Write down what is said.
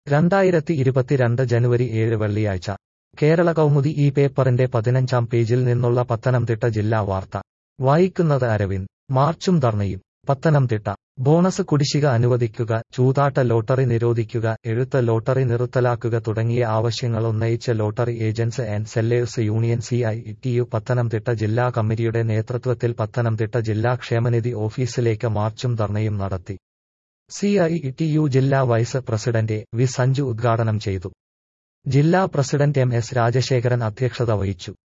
രണ്ടായിരത്തി ഇരുപത്തിരണ്ട് ജനുവരി ഏഴ് വെള്ളിയാഴ്ച കേരള കൗമുദി ഈ പേപ്പറിന്റെ പതിനഞ്ചാം പേജിൽ നിന്നുള്ള പത്തനംതിട്ട ജില്ലാ വാർത്ത വായിക്കുന്നത് അരവിന്ദ് മാർച്ചും ധർണയും പത്തനംതിട്ട ബോണസ് കുടിശ്ശിക അനുവദിക്കുക ചൂതാട്ട ലോട്ടറി നിരോധിക്കുക എഴുത്ത് ലോട്ടറി നിർത്തലാക്കുക തുടങ്ങിയ ആവശ്യങ്ങൾ ഉന്നയിച്ച് lottery agents and sellers union C I T U Pathanamthitta ജില്ലാ കമ്മിറ്റിയുടെ നേതൃത്വത്തിൽ പത്തനംതിട്ട ജില്ലാ ക്ഷേമനിധി ഓഫീസിലേക്ക് മാർച്ചും ധർണയും നടത്തി സി ഐ ടി യു ജില്ലാ വൈസ് പ്രസിഡന്റ് വി സഞ്ജു ഉദ്ഘാടനം ചെയ്തു ജില്ലാ പ്രസിഡന്റ് എം എസ് രാജശേഖരൻ അധ്യക്ഷത വഹിച്ചു